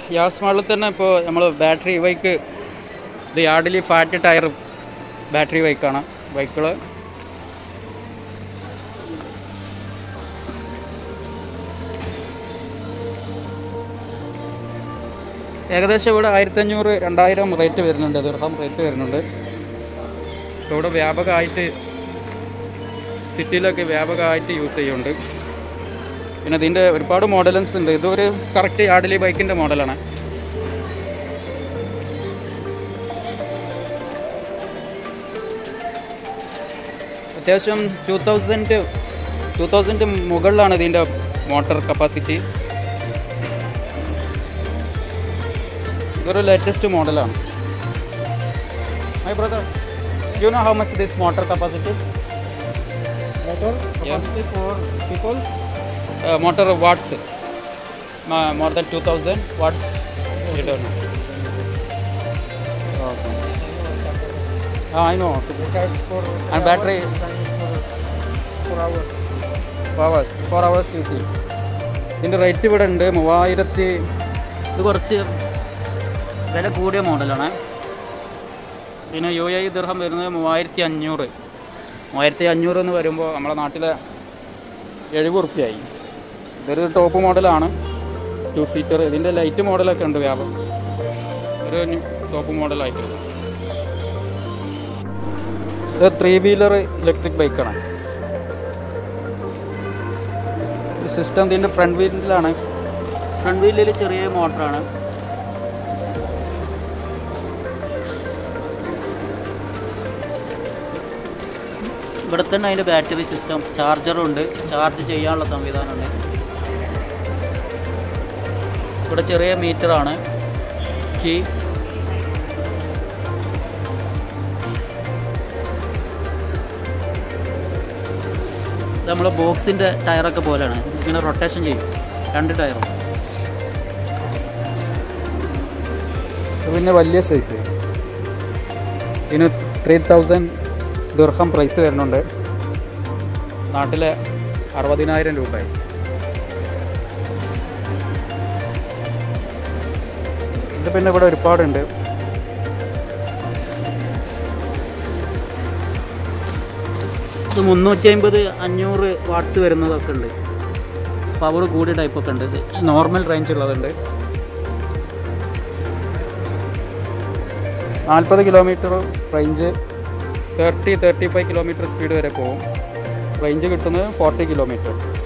യാസ് മാളിൽ തന്നെ ഇപ്പോൾ നമ്മൾ ബാറ്ററി ബൈക്ക് ഇത് യാർഡിലി ഫാറ്റ് ടയർ ബാറ്ററി ബൈക്കാണ് ബൈക്കുകൾ ഏകദേശം ഇവിടെ ആയിരത്തഞ്ഞൂറ് രണ്ടായിരം റേറ്റ് വരുന്നുണ്ട് ദീർഘം റേറ്റ് വരുന്നുണ്ട് ഇപ്പോൾ ഇവിടെ വ്യാപകമായിട്ട് സിറ്റിയിലൊക്കെ വ്യാപകമായിട്ട് യൂസ് ചെയ്യുന്നുണ്ട് പിന്നെ ഇതിൻ്റെ ഒരുപാട് മോഡലൻസ് ഉണ്ട് ഇതൊരു കറക്റ്റ് യാർഡിലി ബൈക്കിൻ്റെ മോഡലാണ് അത്യാവശ്യം ടു തൗസൻഡ് ടു തൗസൻഡ് മുകളിലാണ് ഇതിൻ്റെ മോട്ടോർ കപ്പാസിറ്റി ഇതൊരു ലേറ്റസ്റ്റ് മോഡലാണ് my brother you know how much this motor capacity Motor Yeah. capacity for people. Motor watts more than two thousand watts you don't know ah I know They charge for And battery? hours, can use for four hours. Hours four hours use ചെയ്യും ഇതിൻ്റെ rate ഇവിടെ ഉണ്ട് മൂവായിരത്തി ഇത് കുറച്ച് വില കൂടിയ മോഡലാണ് പിന്നെ യു ഐ ദർഹം വരുന്നത് മൂവായിരത്തി അഞ്ഞൂറ് മൂവായിരത്തി അഞ്ഞൂറ് എന്ന് വരുമ്പോൾ നമ്മുടെ നാട്ടിലെ എഴുപത് റുപ്യായി ഇതൊരു ടോപ്പ് മോഡലാണ് ടു സീറ്റർ ഇതിൻ്റെ ലൈറ്റ് മോഡലൊക്കെ ഉണ്ട് വ്യാപം ഒരു ടോപ്പ് മോഡലായിട്ട് ഇത് ത്രീ വീലർ ഇലക്ട്രിക് ബൈക്കാണ് സിസ്റ്റം ഇതിൻ്റെ ഫ്രണ്ട് വീലിലാണ് ഫ്രണ്ട് വീലിൽ ചെറിയ മോട്ടറാണ് ഇവിടെ തന്നെ അതിൻ്റെ ബാറ്ററി സിസ്റ്റം ചാർജറും ഉണ്ട് ചാർജ് ചെയ്യാനുള്ള സംവിധാനമുണ്ട് ഇവിടെ ചെറിയ മീറ്ററാണ് കീ ഇത് നമ്മളെ ബോക്സിൻ്റെ ടയറൊക്കെ പോലെയാണ് ഇങ്ങനെ റൊട്ടേഷൻ ചെയ്യും രണ്ട് ടയറും പിന്നെ വലിയ സൈസ് ഇതിന് ത്രീ തൗസൻഡ് ദീർഘം പ്രൈസ് വരുന്നുണ്ട് നാട്ടിലെ അറുപതിനായിരം രൂപയായി ഇത് പിന്നെ ഇവിടെ ഒരുപാടുണ്ട് ഇത് മുന്നൂറ്റി അമ്പത് അഞ്ഞൂറ് വാട്ട്സ് വരുന്നതൊക്കെ ഉണ്ട് പവർ കൂടിയ ടൈപ്പൊക്കെ ഉണ്ട് ഇത് നോർമൽ റേഞ്ച് ഉള്ളതുണ്ട് നാൽപ്പത് kilometre range thirty thirty five kilometre speed വരെ പോകും റേഞ്ച് കിട്ടുന്നത് ഫോർട്ടി കിലോമീറ്റർ